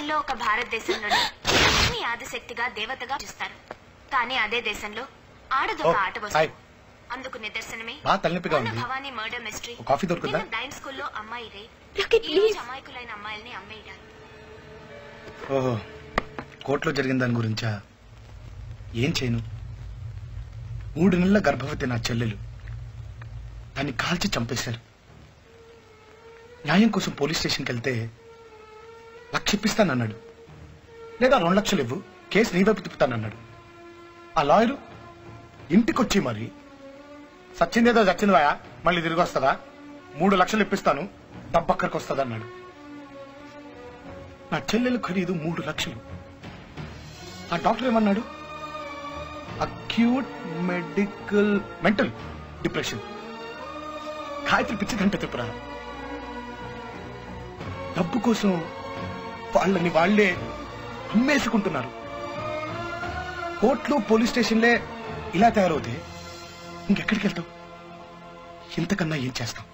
దేశాల్లో ఒక భారతదేశంలోని లక్ష్మి ఆదిశక్తిగా దేవతగా చూస్తారు కానీ అదే దేశంలో ఆడదొక ఓ, ఆట హాయ్. వస్తుంది అందుకు నిదర్శనమే బాగా తలనొప్పిగా మొన్న ఉంది. భవానీ మర్డర్ మిస్టరీ ఒక కాఫీ దొరుకుతుందా? నిన్న డైన్ స్కూల్లో అమ్మాయి రే రాకెట్, ఈ రోజు ప్లీజ్. అమాయకులైన అమ్మాయిల్ని అమ్మేయడాలు ఓహో కోర్టులో జరిగిన దాని గురించా ఏం చేయను మూడు నెలల గర్భవతి నా చెల్లెలు దాన్ని కాల్చి చంపేశారు న్యాయం కోసం పోలీస్ స్టేషన్కి వెళ్తే లక్ష ఇప్పిస్తానన్నాడు లేదా రెండు లక్షలు ఇవ్వు కేసు నీ వైపు తిప్పుతానన్నాడు ఆ లాయరు ఇంటికొచ్చి మరి సచ్చిందేదో చచ్చిందివా మళ్ళీ తిరిగి వస్తుందా మూడు లక్షలు ఇప్పిస్తాను డబ్బక్కడికి వస్తుంది అన్నాడు నా చెల్లెలు ఖరీదు మూడు లక్షలు ఆ డాక్టర్ ఏమన్నాడు acute medical mental depression Gayatri పిచ్చిదంటే చెప్పురా డబ్బు కోసం వాళ్ళని వాళ్లే అమ్మేసుకుంటున్నారు కోర్టులు పోలీస్ స్టేషన్లే ఇలా తయారవుతే ఇంకెక్కడికి వెళ్తావు ఇంతకన్నా ఏం చేస్తాం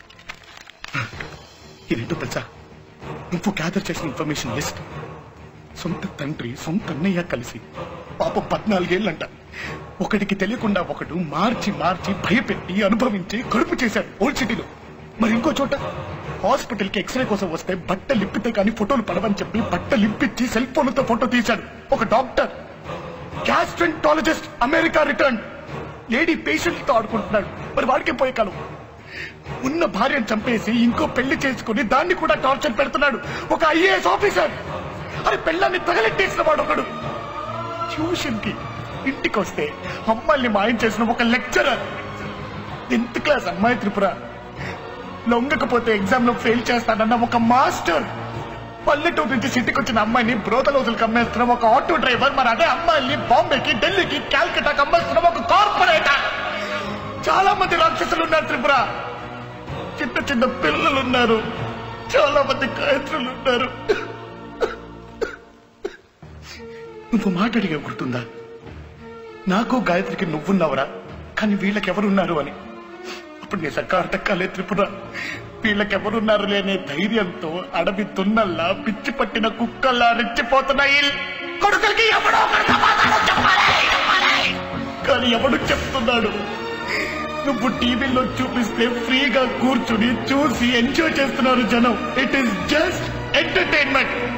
ఇదేంటో తెలుసా నువ్వు గ్యాదర్ చేసిన ఇన్ఫర్మేషన్ లిస్ట్ సొంత తండ్రి సొంత అన్నయ్య కలిసి పాప పద్నాలుగేళ్లంట ఒకటికి తెలియకుండా ఒకడు మార్చి మార్చి భయపెట్టి అనుభవించి కడుపు చేశాడు ఓల్డ్ సిటీలో మరి ఇంకో చోట హాస్పిటల్ కి ఎక్స్రే కోసం వస్తే బట్టలు ఇప్పితే కానీ ఫోటోలు పడవని చెప్పి బట్టలు ఇప్పించి సెల్ ఫోన్లతో ఫోటో తీశాడు ఒక doctor gastroenterologist America return lady patient తో ఆడుకుంటున్నాడు మరి వాడికే పోయే కాలం ఉన్న భార్యను చంపేసి ఇంకో పెళ్లి చేసుకుని దాన్ని కూడా టార్చర్ పెడుతున్నాడు ఒక ఐఏఎస్ ఆఫీసర్ అరే పెళ్ళాన్ని తగలెట్టేసిన వాడు ఒకడు ట్యూషన్ కి ఇంటికి వస్తే అమ్మాయిల్ని మాయం చేసిన ఒక లెక్చరర్ టెన్త్ క్లాస్ అమ్మాయి త్రిపుర లొంగకపోతే ఎగ్జామ్ లో ఫెయిల్ చేస్తానన్న ఒక మాస్టర్ పల్లెటూరు నుంచి సిటీకి వచ్చిన అమ్మాయిని బ్రోతలోజులు కమ్మేస్తున్న ఒక ఆటో డ్రైవర్ మరి అదే అమ్మాయిల్ని బాంబేకి ఢిల్లీకి కాల్కటాకి అమ్మేస్తున్న ఒక కార్పొరేటర్ చాలా మంది రాక్షసులు ఉన్నారు త్రిపుర చిన్న చిన్న పిల్లలు ఉన్నారు చాలా మంది గాయత్రులు ఉన్నారు నువ్వు మాట అడిగా గుర్తుందా నాకు గాయత్రికి నువ్వున్నావురా కానీ వీళ్ళకెవరున్నారు అని అప్పుడు నీ సర్కారు దక్కాలే త్రిపుర వీళ్ళకెవరున్నారు లేనే ధైర్యంతో అడవి తున్నల్లా పిచ్చి పట్టిన కుక్కల్లా రెచ్చిపోతున్నాయి కొడుకులకి ఎవడో ఒకడు సమాధానం చెప్పాలి కానీ ఎవడు చెప్తున్నాడు నువ్వు టీవీలో చూపిస్తే ఫ్రీగా కూర్చుని చూసి ఎంజాయ్ చేస్తున్నారు జనం ఇట్ ఈస్ జస్ట్ ఎంటర్టైన్మెంట్